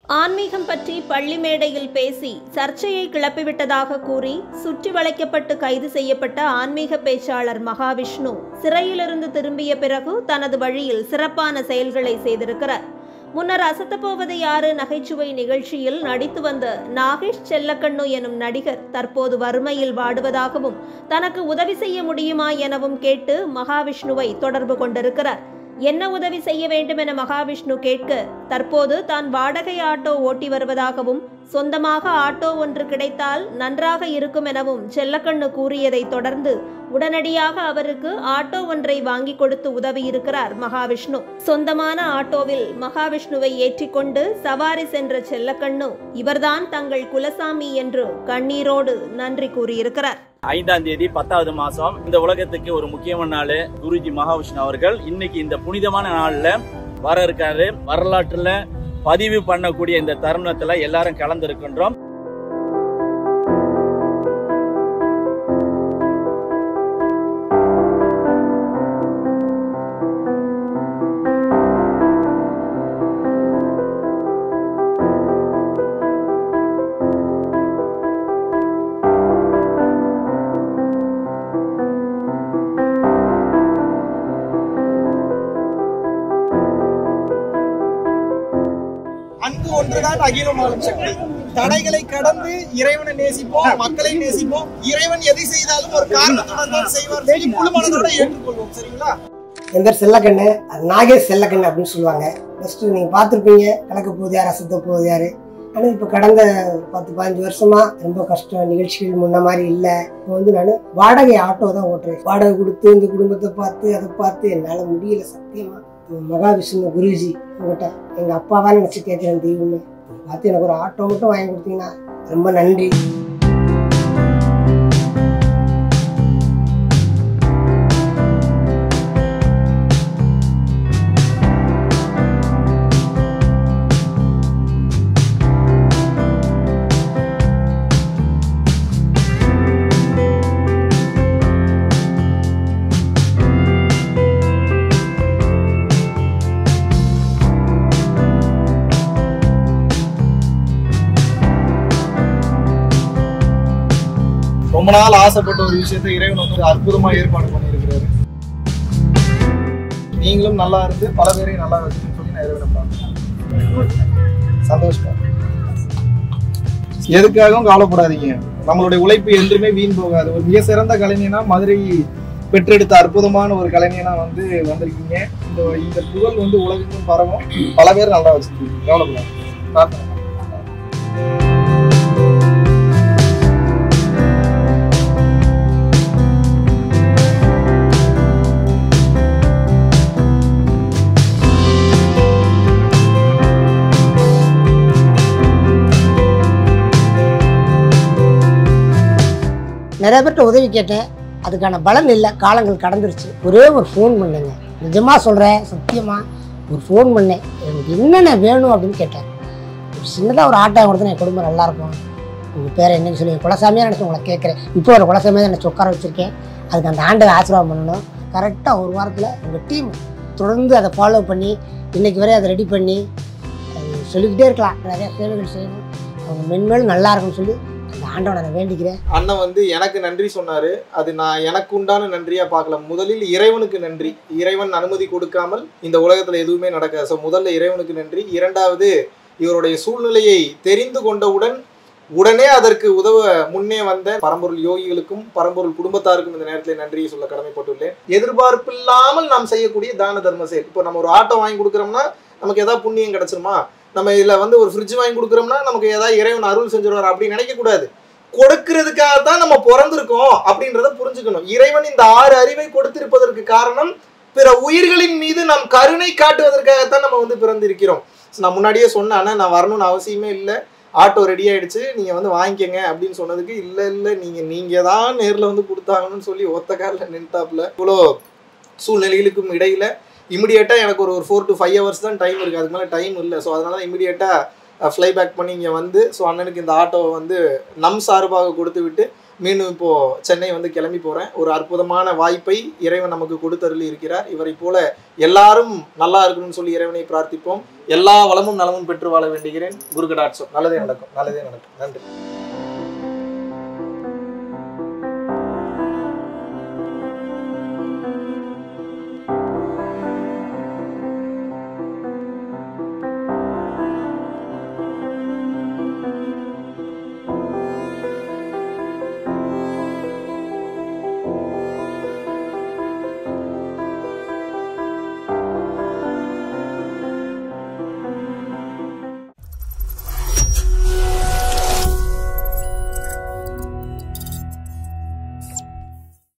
ஆன்மீகம் பற்றி பள்ளி மேடையில் பேசி சர்ச்சையை கிளப்பிவிட்டதாக கூறி சுற்றி வளைக்கப்பட்டு கைது செய்யப்பட்ட ஆன்மீக பேச்சாளர் மகாவிஷ்ணு சிறையிலிருந்து திரும்பிய பிறகு தனது வழியில் சிறப்பான செயல்களை செய்திருக்கிறார் முன்னர் அசத்தப்போவது யாரு நகைச்சுவை நிகழ்ச்சியில் நடித்து வந்த நாகேஷ் செல்லக்கண்ணு எனும் நடிகர் தற்போது வறுமையில் வாடுவதாகவும் தனக்கு உதவி செய்ய முடியுமா எனவும் கேட்டு மகாவிஷ்ணுவை தொடர்பு கொண்டிருக்கிறார் என்ன உதவி செய்ய வேண்டும் என மகாவிஷ்ணு கேட்க தற்போது தான் வாடகை ஆட்டோ ஓட்டி வருவதாகவும் சொந்தமாக ஆட்டோ ஒன்று கிடைத்தால் நன்றாக இருக்கும் எனவும் செல்லக்கண்ணு கூறியதை தொடர்ந்து உடனடியாக அவருக்கு ஆட்டோ ஒன்றை வாங்கி கொடுத்து உதவியிருக்கிறார் மகாவிஷ்ணு சொந்தமான ஆட்டோவில் மகாவிஷ்ணுவை ஏற்றிக்கொண்டு சவாரி சென்ற செல்லக்கண்ணு இவர்தான் தங்கள் குலசாமி என்று கண்ணீரோடு நன்றி கூறியிருக்கிறார் ஐந்தாம் தேதி பத்தாவது மாசம் இந்த உலகத்துக்கு ஒரு முக்கியமான நாள் குருஜி மகாவிஷ்ணு அவர்கள் இன்னைக்கு இந்த புனிதமான நாள்ல வர இருக்காரு வரலாற்றுல பதிவு பண்ணக்கூடிய இந்த தருணத்துல எல்லாரும் கலந்திருக்கின்றோம் அன்பு ஒன்றுதான் அகிலமாகும் சக்தி தடைகளை கடந்து இறைவனை நேசிப்போம் மக்களை நேசிப்போம் இறைவன் எதை செய்தாலும் ஒரு காரணத்துடன் தான் செய்வார் சொல்லி முழு மனதோட ஏற்றுக்கொள்வோம் சரிங்களா என் பேர் செல்லக்கண்ணு அது நாகேஷ் செல்லக்கண்ணு அப்படின்னு சொல்லுவாங்க ஃபர்ஸ்ட் நீங்க பார்த்துருப்பீங்க கலக்க போகுது யார் அசத்த போகுது யாரு ஆனால் இப்போ கடந்த பத்து பதினஞ்சு வருஷமா ரொம்ப கஷ்டம் நிகழ்ச்சிகள் முன்ன மாதிரி இல்லை இப்போ வந்து நான் வாடகை ஆட்டோ தான் ஓட்டுறேன் வாடகை கொடுத்து இந்த குடும்பத்தை பார்த்து அதை பார்த்து என்னால் முடியல சத்தியமா மகாவிஷ்ணு குருஜி உங்கள்கிட்ட எங்கள் அப்பாவா நினச்சி கேட்குறேன் தெய்வமே பார்த்து எனக்கு ஒரு ஆட்டோ மட்டும் வாங்கி கொடுத்தீங்கன்னா ரொம்ப நன்றி ரொம்ப நாள் ஆசைப்பட்ட ஒரு விஷயத்தை இறைவன் வந்து அற்புதமா ஏற்பாடு பண்ணியிருக்கிறாரு நீங்களும் நல்லா இருந்து பல பேரையும் நல்லா வச்சுன்னு சொல்லி நான் இறைவனை பார்க்கிறேன் சந்தோஷமா எதுக்காகவும் கவலைப்படாதீங்க நம்மளுடைய உழைப்பு என்றுமே வீண் போகாது ஒரு மிக சிறந்த கலைஞனா மதுரை பெற்றெடுத்த அற்புதமான ஒரு கலைஞனா வந்து வந்திருக்கீங்க இந்த இந்த புகழ் வந்து உலகெங்கும் பரவும் பல பேர் நல்லா வச்சிருக்கீங்க கவலைப்படாது பிரார்த்தனை நிறைய பேர்கிட்ட உதவி கேட்டேன் அதுக்கான பலன் இல்லை காலங்கள் கடந்துருச்சு ஒரே ஒரு ஃபோன் பண்ணுங்க நிஜமாக சொல்கிறேன் சத்தியமாக ஒரு ஃபோன் பண்ணேன் எனக்கு என்னென்ன வேணும் அப்படின்னு கேட்டேன் ஒரு சின்னதாக ஒரு ஆட்டோ கொடுத்தா என் குடும்பம் நல்லா இருக்கும் உங்கள் பேரை என்னன்னு சொல்லி குலசாமியாக நினச்சி உங்களை கேட்குறேன் இப்போ ஒரு குலசாமியாக நினச்சி உட்கார வச்சுருக்கேன் அதுக்கு அந்த ஆண்டை ஆசீர்வாதம் பண்ணணும் கரெக்டாக ஒரு வாரத்தில் உங்கள் டீம் தொடர்ந்து அதை ஃபாலோ பண்ணி இன்னைக்கு வரை அதை ரெடி பண்ணி அது சொல்லிக்கிட்டே இருக்கலாம் நிறைய சேவைகள் செய்யணும் அவங்க மென்மேலும் நல்லா இருக்கும்னு சொல்லி அந்த ஆண்டவனை நான் வேண்டிக்கிறேன் அண்ணன் வந்து எனக்கு நன்றி சொன்னாரு அது நான் எனக்கு உண்டான நன்றியா பார்க்கல முதலில் இறைவனுக்கு நன்றி இறைவன் அனுமதி கொடுக்காமல் இந்த உலகத்துல எதுவுமே நடக்காது ஸோ முதல்ல இறைவனுக்கு நன்றி இரண்டாவது இவருடைய சூழ்நிலையை தெரிந்து கொண்டவுடன் உடனே அதற்கு உதவ முன்னே வந்த பரம்பொருள் யோகிகளுக்கும் பரம்பொருள் குடும்பத்தாருக்கும் இந்த நேரத்தில் நன்றியை சொல்ல கடமைப்பட்டுள்ளேன் எதிர்பார்ப்பில்லாமல் நாம் செய்யக்கூடிய தான தர்ம செயல் இப்போ நம்ம ஒரு ஆட்டோ வாங்கி கொடுக்குறோம்னா நமக்கு ஏதாவது புண்ணியம் கிடைச்சிருமா நம்ம இதில் வந்து ஒரு ஃப்ரிட்ஜ் வாங்கி கொடுக்குறோம்னா நமக்கு ஏதாவது இறைவன் அருள் செஞ்சிருவார் அப்படின்னு நினைக்கக்கூடாது கொடுக்கிறதுக்காக தான் நம்ம பிறந்திருக்கோம் அப்படின்றத புரிஞ்சுக்கணும் இறைவன் இந்த ஆறு அறிவை கொடுத்திருப்பதற்கு காரணம் பிற உயிர்களின் மீது நாம் கருணை காட்டுவதற்காகத்தான் நம்ம வந்து பிறந்திருக்கிறோம் So, நான் முன்னாடியே சொன்னேன் நான் வரணும்னு அவசியமே இல்லை ஆட்டோ ரெடி ஆயிடுச்சு நீங்க வந்து வாங்கிக்கங்க அப்படின்னு சொன்னதுக்கு இல்ல இல்ல நீங்க நீங்க தான் நேர்ல வந்து கொடுத்தாங்கன்னு சொல்லி ஒத்த காலில் நின்ட்டாப்ல இவ்வளோ சூழ்நிலைகளுக்கும் இடையில இமிடியேட்டா எனக்கு ஒரு ஒரு ஃபோர் டு ஃபைவ் ஹவர்ஸ் தான் டைம் இருக்கு அதுக்கு மேலே டைம் இல்லை ஸோ அதனால இமிடியேட்டா ஃப்ளை பேக் பண்ணி இங்கே வந்து ஸோ அண்ணனுக்கு இந்த ஆட்டோவை வந்து நம் சார்பாக கொடுத்து விட்டு மீண்டும் இப்போ சென்னை வந்து கிளம்பி போறேன் ஒரு அற்புதமான வாய்ப்பை இறைவன் நமக்கு கொடுத்தருளி இருக்கிறார் இவரை போல எல்லாரும் நல்லா இருக்கணும்னு சொல்லி இறைவனை பிரார்த்திப்போம் எல்லா வளமும் நலமும் பெற்று வாழ வேண்டுகிறேன் குரு கடாட்சம் நல்லதே நடக்கும் நல்லதே நடக்கும் நன்றி